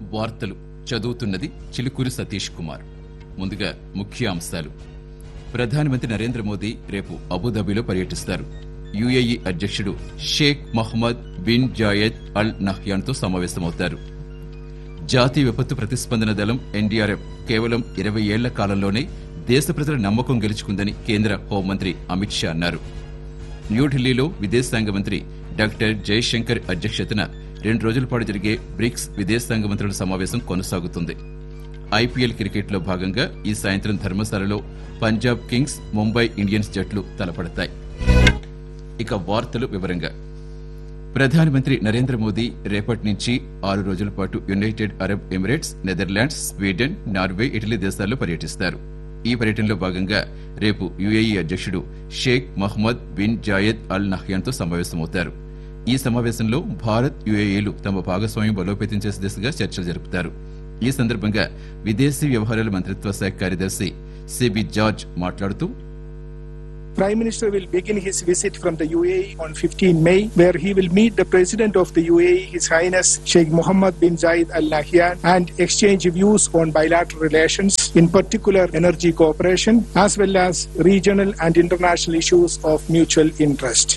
వార్తలు చదువుతున్నది చిలుకూరి సతీష్ కుమార్ ముందుగా ముఖ్య అంశాలు ప్రధానమంత్రి నరేంద్ర మోదీ రేపు అబుదాబిలో పర్యటిస్తారు యుఏఈ అధ్యక్షుడు Sheikh Mohammed bin Zayed Al నహ్యాన్తో సమావేశమవుతారు జాతీయ విపత్తు ప్రతిస్పందన దళం ఎన్డీఆర్ఎఫ్ కేవలం ఇరవై ఏళ్ల కాలంలోనే దేశ ప్రజల నమ్మకం గెలుచుకుందని కేంద్ర హోంమంత్రి అమిత్ షా అన్నారు న్యూఢిల్లీలో విదేశాంగ మంత్రి డాక్టర్ జయశంకర్ అధ్యక్షతన రెండు రోజుల పాటు జరిగే బ్రిక్స్ విదేశాంగ మంత్రుల సమావేశం కొనసాగుతుంది ఐపీఎల్ క్రికెట్లో భాగంగా ఈ సాయంత్రం ధర్మశాలలో పంజాబ్ కింగ్స్ ముంబై ఇండియన్స్ జట్లు తలపడతాయి ఇక వార్తలు వివరంగా ప్రధానమంత్రి నరేంద్ర మోదీ రేపటి నుంచి ఆరు రోజుల పాటు United Arab Emirates Netherlands Sweden Norway Italy దేశాల్లో పర్యటిస్తారు ఈ పర్యటనలో భాగంగా రేపు యుఏఈ అధ్యక్షుడు Sheikh Mohammed bin Zayed Al నహ్యాన్తో సమావేశమవుతారు ఈ సమావేశంలో భారత్ యుఏఈలు తమ భాగస్వామ్యం బలోపేతం చేసే దిశగా చర్చలు జరుపుతారు ఈ సందర్భంగా విదేశీ వ్యవహారాల మంత్రిత్వ శాఖ కార్యదర్శి సిబి జార్జ్ మాట్లాడుతూ Prime Minister will begin his visit from the UAE on 15 May, where he will meet the President of the UAE, His Highness Sheikh Mohammed bin Zayed Al Nahyan, and exchange views on bilateral relations, in particular energy cooperation, as well as regional and international issues of mutual interest.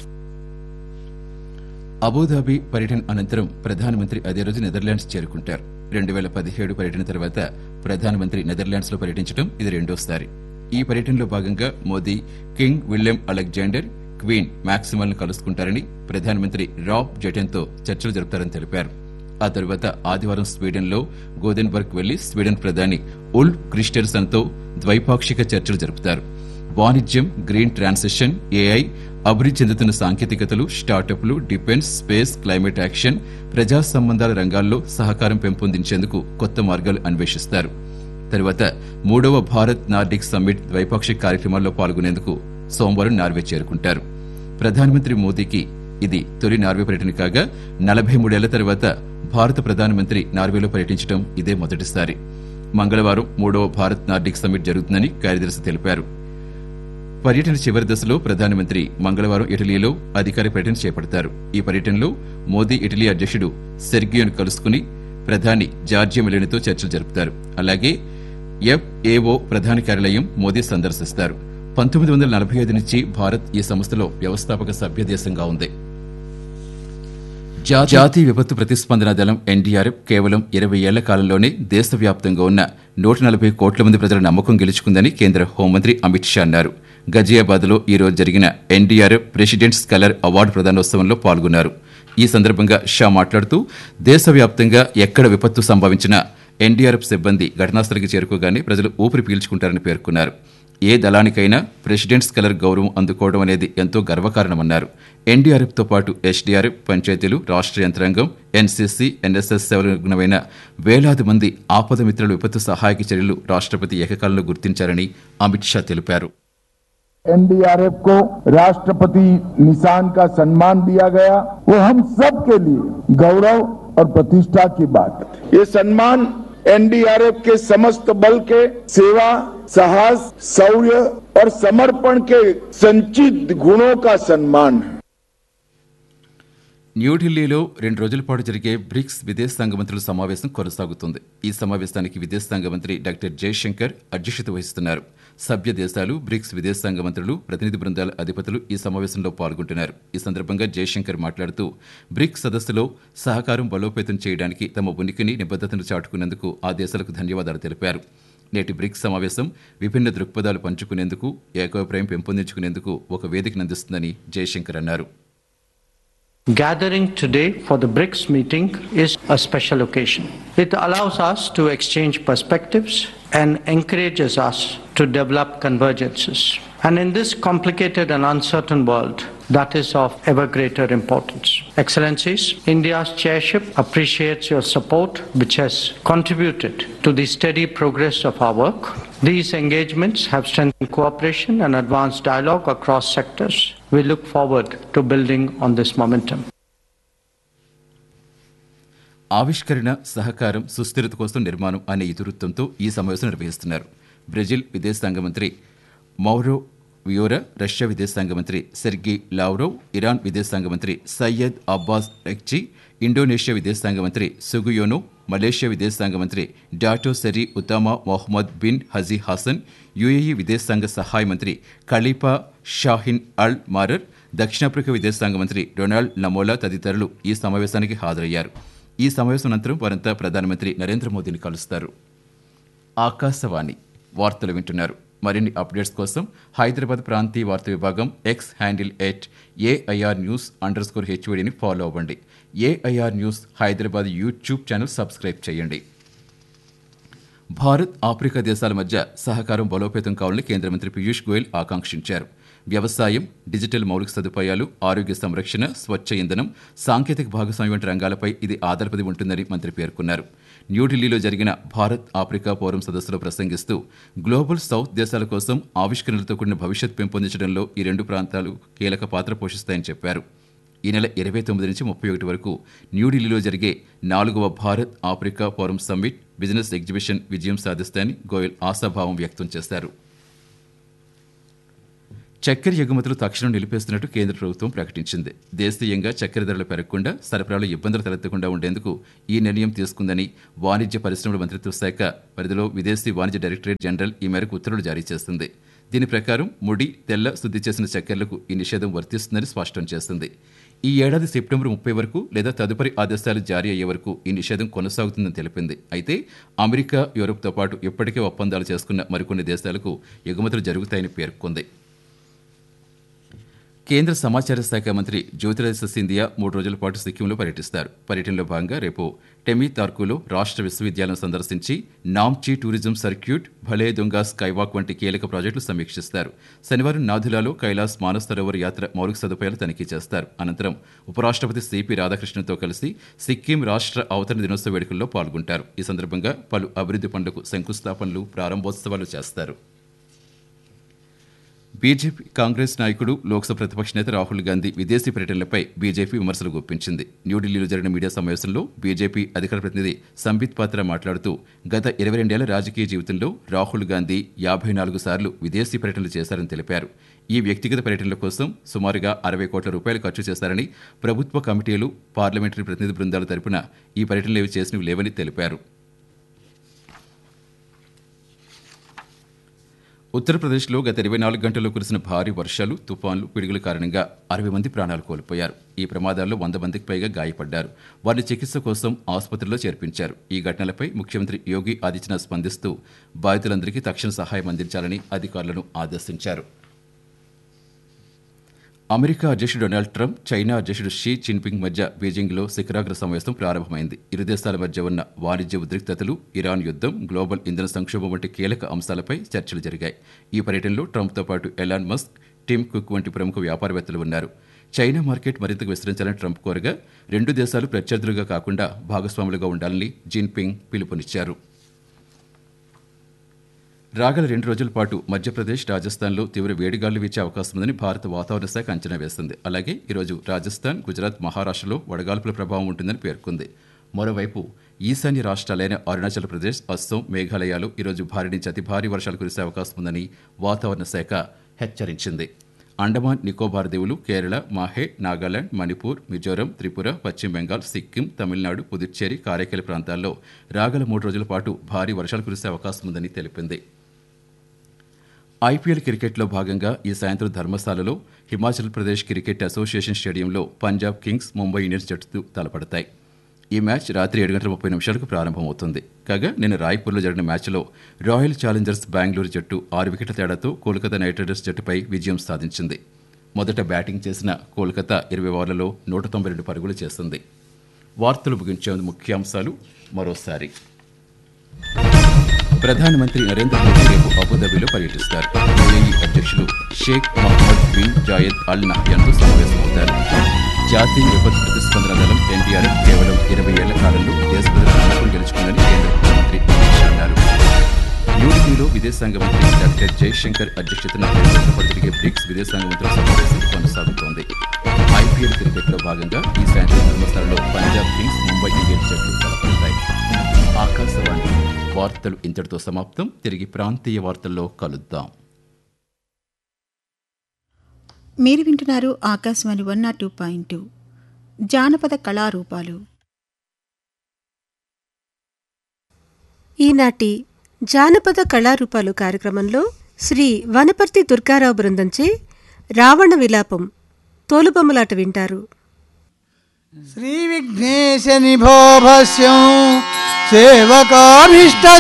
Abu Dhabi పర్యటన అనంతరం ప్రధానమంత్రి అదే రోజు Netherlands చేరుకుంటారు రెండు వేల పదిహేడు పర్యటన తర్వాత ప్రధానమంత్రి నెదర్లాండ్స్ లో పర్యటించడం ఇది రెండోసారి ఈ పర్యటనలో భాగంగా Modi King William Alexander Queen Maxima ను కలుసుకుంటారని ప్రధానమంత్రి రాబ్ జెటెన్ తో చర్చలు జరుపుతారని తెలిపారు ఆ తరువాత ఆదివారం స్వీడన్ లో గోదెన్బర్గ్ వెళ్లి స్వీడన్ ప్రధాని ఉల్ క్రిస్టర్సన్ తో ద్వైపాక్షిక చర్చలు జరుపుతారు వాణిజ్యం గ్రీన్ ట్రాన్సిషన్ ఏఐ అభివృద్ధి చెందుతున్న సాంకేతికతలు స్టార్టప్లు డిఫెన్స్ స్పేస్ క్లైమేట్ యాక్షన్ ప్రజా సంబంధాల రంగాల్లో సహకారం పెంపొందించేందుకు కొత్త మార్గాలు అన్వేషిస్తారు తరువాత మూడవ భారత్ నార్డిక్ సమ్మిట్ ద్వైపాక్షిక కార్యక్రమాల్లో పాల్గొనేందుకు సోమవారం నార్వే చేరుకుంటారు ప్రధానమంత్రి మోదీకి ఇది తొలి నార్వే పర్యటన కాగా నలభై మూడేళ్ల తర్వాత భారత ప్రధానమంత్రి నార్వేలో పర్యటించడం ఇదే మొదటిసారి మంగళవారం మూడవ భారత్ నార్డిక్ సమ్మిట్ జరుగుతుందని కార్యదర్శి తెలిపారు పర్యటన చివరి దశలో ప్రధానమంత్రి మంగళవారం ఇటలీలో అధికారిక పర్యటన చేపడతారు ఈ పర్యటనలో మోదీ ఇటలీ అధ్యక్షుడు సెర్గియోను కలుసుకుని ప్రధాని జార్జియా మెలోనితో చర్చలు జరుపుతారు అలాగే ఎఫ్ఏఓ ప్రధాన కార్యాలయం మోదీ సందర్శిస్తారు పంతొమ్మిది వందల నలభై ఐదు నుంచి భారత్ ఈ సంస్థలో వ్యవస్థాపక సభ్య దేశంగా ఉంది జా- జాతీయ విపత్తు ప్రతిస్పందన దళం ఎన్డీఆర్ఎఫ్ కేవలం ఇరవై ఏళ్ల కాలంలోనే దేశవ్యాప్తంగా ఉన్న నూట నలభై కోట్ల మంది ప్రజల నమ్మకం గెలుచుకుందని కేంద్ర హోంమంత్రి అమిత్ షా అన్నారు గజియాబాద్ లో ఈ రోజు జరిగిన ఎన్డీఆర్ఎఫ్ ప్రెసిడెంట్స్ కలర్ అవార్డు ప్రదానోత్సవంలో పాల్గొన్నారు ఈ సందర్భంగా షా మాట్లాడుతూ దేశవ్యాప్తంగా ఎక్కడ విపత్తు సంభవించినా ఎన్డీఆర్ఎఫ్ సిబ్బంది ఘటనాస్థలికి చేరుకోగానే ప్రజలు ఊపిరి పీల్చుకుంటారని పేర్కొన్నారు ఏ దళానికైనా ప్రెసిడెంట్స్ కలర్ గౌరవం అందుకోవడం అనేది ఎంతో గర్వకారణమన్నారు ఎన్డీఆర్ఎఫ్ తో పాటు ఎస్డీఆర్ఎఫ్ పంచాయతీలు రాష్ట్ర యంత్రాంగం ఎన్సీసీ ఎన్ఎస్ఎస్ సేవలగుణమైన వేలాది మంది ఆపద మిత్రుల విపత్తు సహాయక చర్యలు రాష్ట్రపతి ఏకకాలంలో గుర్తించారని అమిత్ షా తెలిపారు एनडीआरएफ को राष्ट्रपति निशान का सम्मान दिया गया वो हम सब के लिए गौरव और प्रतिष्ठा की बात है ये सम्मान एनडीआरएफ के समस्त बल के सेवा साहस शौर्य और समर्पण के संचित गुणों का सम्मान है న్యూఢిల్లీలో రెండు రోజుల పాటు జరిగే బ్రిక్స్ విదేశాంగ మంత్రుల సమావేశం కొనసాగుతుంది ఈ సమావేశానికి విదేశాంగ మంత్రి డాక్టర్ జయశంకర్ అధ్యక్షత వహిస్తున్నారు సభ్య దేశాలు బ్రిక్స్ విదేశాంగ మంత్రులు ప్రతినిధి బృందాల అధిపతులు ఈ సమావేశంలో పాల్గొంటున్నారు ఈ సందర్భంగా జయశంకర్ మాట్లాడుతూ బ్రిక్స్ సదస్సులో సహకారం బలోపేతం చేయడానికి తమ ఉనికిని నిబద్ధతను చాటుకున్నందుకు ఆ దేశాలకు ధన్యవాదాలు తెలిపారు నేటి బ్రిక్స్ సమావేశం విభిన్న దృక్పథాలు పంచుకునేందుకు ఏకోభిప్రాయం పెంపొందించుకునేందుకు ఒక వేదికను అందిస్తుందని జయశంకర్ అన్నారు Gathering today for the BRICS meeting is a special occasion. It allows us to exchange perspectives and encourages us to develop convergences. And in this complicated and uncertain world, that is of ever greater importance. Excellencies, India's chairship appreciates your support, which has contributed to the steady progress of our work. These engagements have strengthened cooperation and advanced dialogue across sectors. We look forward to building on this momentum. ఆవిష్కరణ సహకారం సుస్థిరత కోసం నిర్మాణం అనే ఇతివృత్తంతో ఈ సమావేశం నిర్వహిస్తున్నారు Brazil విదేశాంగ మంత్రి మౌరో వియోరా రష్యా విదేశాంగ మంత్రి సెర్గీ లావ్రోవ్ ఇరాన్ విదేశాంగ మంత్రి సయ్యద్ అబ్బాస్ రెక్చి ఇండోనేషియా విదేశాంగ మంత్రి సుగుయోనో మలేషియా విదేశాంగ మంత్రి Dato Seri Utama Mohamad bin Haji Hasan UAE విదేశాంగ సహాయ మంత్రి ఖలీఫా షాహిన్ అల్ మారర్ దక్షిణాఫ్రికా విదేశాంగ మంత్రి డొనాల్డ్ నమోలా తదితరులు ఈ సమావేశానికి హాజరయ్యారు ఈ సమావేశం అనంతరం వారంతా ప్రధానమంత్రి నరేంద్ర మోదీని కలుస్తారు ఆకాశవాణి వార్తలు వింటున్నారు మరిన్ని అప్డేట్స్ కోసం హైదరాబాద్ ప్రాంతీయ వార్తా విభాగం X handle at AIR news underscore హెచ్ఓడిని ఫాలో అవ్వండి AIR news Hyderabad YouTube channel subscribe చేయండి భారత్ ఆఫ్రికా దేశాల మధ్య సహకారం బలోపేతం కావాలని కేంద్ర మంత్రి పీయూష్ గోయల్ ఆకాంక్షించారు వ్యవసాయం డిజిటల్ మౌలిక సదుపాయాలు ఆరోగ్య సంరక్షణ స్వచ్ఛ ఇంధనం సాంకేతిక భాగస్వామ్యం వంటి రంగాలపై ఇది ఆధారపడి ఉంటుందని మంత్రి పేర్కొన్నారు న్యూఢిల్లీలో జరిగిన భారత్ ఆఫ్రికా ఫోరం సదస్సులో ప్రసంగిస్తూ గ్లోబల్ సౌత్ దేశాల కోసం ఆవిష్కరణలతో కూడిన భవిష్యత్ పెంపొందించడంలో ఈ రెండు ప్రాంతాలు కీలక పాత్ర పోషిస్తాయని చెప్పారు ఈ నెల ఇరవై తొమ్మిది నుంచి ముప్పై ఒకటి వరకు న్యూఢిల్లీలో జరిగే నాలుగవ Bharat Africa forum summit business exhibition విజయం సాధిస్తాయని గోయల్ ఆశాభావం వ్యక్తం చేశారు చక్కెర ఎగుమతులు తక్షణం నిలిపేస్తున్నట్టు కేంద్ర ప్రభుత్వం ప్రకటించింది దేశీయంగా చక్కెర ధరలు పెరగకుండా సరఫరాలో ఇబ్బందులు తలెత్తకుండా ఉండేందుకు ఈ నిర్ణయం తీసుకుందని వాణిజ్య పరిశ్రమల మంత్రిత్వ శాఖ పరిధిలో విదేశీ వాణిజ్య డైరెక్టరేట్ జనరల్ ఈ మేరకు ఉత్తర్వులు జారీ చేస్తుంది దీని ప్రకారం ముడి తెల్ల శుద్ధి చేసిన చక్కెరలకు ఈ నిషేధం వర్తిస్తుందని స్పష్టం చేస్తుంది ఈ ఏడాది సెప్టెంబర్ ముప్పై వరకు లేదా తదుపరి ఆదేశాలు జారీ అయ్యే వరకు ఈ నిషేధం కొనసాగుతుందని తెలిపింది అయితే అమెరికా యూరోప్తో పాటు ఇప్పటికే ఒప్పందాలు చేసుకున్న మరికొన్ని దేశాలకు ఎగుమతులు జరుగుతాయని పేర్కొంది కేంద్ర సమాచార శాఖ మంత్రి జ్యోతిరాదిత్య సింధియా మూడు రోజుల పాటు సిక్కింలో పర్యటిస్తారు పర్యటనలో భాగంగా రేపు టెమి తార్కులో రాష్ట్ర విశ్వవిద్యాలయం సందర్శించి నామ్చీ టూరిజం సర్క్యూట్ భలే దొంగ స్కైవాక్ వంటి కీలక ప్రాజెక్టులు సమీక్షిస్తారు శనివారం నాథులాలో కైలాస్ మానస్ సరోవర్ యాత్ర మౌలిక సదుపాయాలు తనిఖీ చేస్తారు అనంతరం ఉపరాష్ట్రపతి సిపి రాధాకృష్ణన్తో కలిసి సిక్కిం రాష్ట్ర అవతరణ దినోత్సవ వేడుకల్లో పాల్గొంటారు ఈ సందర్భంగా పలు అభివృద్ధి పనులకు శంకుస్థాపనలు ప్రారంభోత్సవాలు చేస్తారు బీజేపీ కాంగ్రెస్ నాయకుడు లోక్సభ ప్రతిపక్ష నేత రాహుల్ గాంధీ విదేశీ పర్యటనలపై బీజేపీ విమర్శలు గుప్పించింది న్యూఢిల్లీలో జరిగిన మీడియా సమావేశంలో బీజేపీ అధికార ప్రతినిధి సంబిత్ పాత్ర మాట్లాడుతూ గత ఇరవై రెండేళ్ల రాజకీయ జీవితంలో రాహుల్ గాంధీ యాభై నాలుగు సార్లు విదేశీ పర్యటనలు చేశారని తెలిపారు ఈ వ్యక్తిగత పర్యటనల కోసం సుమారుగా అరవై కోట్ల రూపాయలు ఖర్చు చేశారని ప్రభుత్వ కమిటీలు పార్లమెంటరీ ప్రతినిధి బృందాల తరపున ఈ పర్యటనలు ఏవి చేసినవి లేవని తెలిపారు ఉత్తరప్రదేశ్లో గత ఇరవై నాలుగు గంటల్లో కురిసిన భారీ వర్షాలు తుఫాన్లు పిడుగుల కారణంగా అరవై మంది ప్రాణాలు కోల్పోయారు ఈ ప్రమాదాల్లో వంద మందికి పైగా గాయపడ్డారు వారిని చికిత్స కోసం ఆసుపత్రిలో చేర్పించారు ఈ ఘటనలపై ముఖ్యమంత్రి యోగి ఆదిత్యనాథ్ స్పందిస్తూ బాధితులందరికీ తక్షణ సహాయం అందించాలని అధికారులను ఆదేశించారు అమెరికా అధ్యక్షుడు డొనాల్డ్ ట్రంప్ చైనా అధ్యక్షుడు షీ జిన్పింగ్ మధ్య బీజింగ్లో శిఖరాగ్ర సమావేశం ప్రారంభమైంది ఇరు దేశాల మధ్య ఉన్న వాణిజ్య ఉద్రిక్తతలు ఇరాన్ యుద్ధం గ్లోబల్ ఇంధన సంక్షోభం వంటి కీలక అంశాలపై చర్చలు జరిగాయి ఈ పర్యటనలో ట్రంప్తో పాటు ఎలాన్ మస్క్ టిమ్ కుక్ వంటి ప్రముఖ వ్యాపారవేత్తలు ఉన్నారు చైనా మార్కెట్ మరింతగా విస్తరించాలని ట్రంప్ కోరగా రెండు దేశాలు ప్రత్యర్థులుగా కాకుండా భాగస్వాములుగా ఉండాలని జిన్పింగ్ పిలుపునిచ్చారు రాగల రెండు రోజుల పాటు మధ్యప్రదేశ్ రాజస్థాన్లో తీవ్ర వేడిగాలు వీచే అవకాశం ఉందని భారత వాతావరణ శాఖ అంచనా వేసింది అలాగే ఈరోజు రాజస్థాన్ గుజరాత్ మహారాష్ట్రలో వడగాల్పుల ప్రభావం ఉంటుందని పేర్కొంది మరోవైపు ఈశాన్య రాష్ట్రాలైన అరుణాచల్ ప్రదేశ్ అస్సోం మేఘాలయాలు ఈరోజు భారీ నుంచి అతి భారీ వర్షాలు కురిసే అవకాశం ఉందని వాతావరణ శాఖ హెచ్చరించింది అండమాన్ నికోబార్ దీవులు కేరళ మాహే నాగాలాండ్ మణిపూర్ మిజోరం త్రిపుర పశ్చిమ బెంగాల్ సిక్కిం తమిళనాడు పుదుచ్చేరి కారైకల్ ప్రాంతాల్లో రాగల మూడు రోజుల పాటు భారీ వర్షాలు కురిసే అవకాశం ఉందని తెలిపింది ఐపీఎల్ క్రికెట్లో భాగంగా ఈ సాయంత్రం ధర్మశాలలో హిమాచల్ ప్రదేశ్ క్రికెట్ అసోసియేషన్ స్టేడియంలో పంజాబ్ కింగ్స్ ముంబై ఇండియన్స్ జట్టు తలపడతాయి ఈ మ్యాచ్ రాత్రి ఏడు గంటల ముప్పై నిమిషాలకు ప్రారంభమవుతుంది కాగా నిన్న రాయ్పూర్లో జరిగిన మ్యాచ్లో రాయల్ ఛాలెంజర్స్ బెంగళూరు జట్టు ఆరు వికెట్ల తేడాతో కోల్కతా నైట్ రైడర్స్ జట్టుపై విజయం సాధించింది మొదట బ్యాటింగ్ చేసిన కోల్కతా ఇరవై ఓవర్లలో నూట తొంభై రెండు పరుగులు చేసింది వార్తలు ముగించే ముందు ముఖ్యాంశాలు మరోసారి ప్రధానమంత్రి నరేంద్ర మోదీ రేపు అబుదాబిలో పర్యటిస్తారు యుఏఈ అధ్యక్షులు Sheikh Mohammed bin Zayed Al నహ్యాన్తో సమావేశమవుతారు జాతీయ విపత్తు ప్రతిస్పందన దళం ఎన్డీఆర్ఎఫ్ కేవలం ఇరవై ఏళ్ల కాలంలో దేశ ప్రజల నమ్మకం గెలుచుకుందని కేంద్ర ముఖ్యమంత్రి అమిత్ షా అన్నారు న్యూఢిల్లీలో విదేశాంగ మంత్రి డాక్టర్ జయశంకర్ అధ్యక్షతన రెండు రోజుల పాటు జరిగే బ్రిక్స్ విదేశాంగ మంత్రుల సమావేశం కొనసాగుతోంది ఐపీఎల్ క్రికెట్లో భాగంగా ఈ సాయంత్రం ధర్మస్థలంలో పంజాబ్ కింగ్స్ ముంబై ఇండియన్స్ జట్లు తలపడతాయి ఆకాశవాణి వార్తలు ఇంతటితో సమాప్తం తిరిగి ప్రాంతీయ వార్తల్లో కలుద్దాం మీరు వింటున్నారు Akashvani one nought two point two జానపద కళారూపాలు ఈనాటి జానపద కళారూపాలు కార్యక్రమంలో శ్రీ వనపర్తి దుర్గారావు బృందంచే రావణ విలాపం తోలుబొమ్మలాట వింటారు శ్రీ విఘ్నేశ నిభోభస్యం సేవకాభీష్ట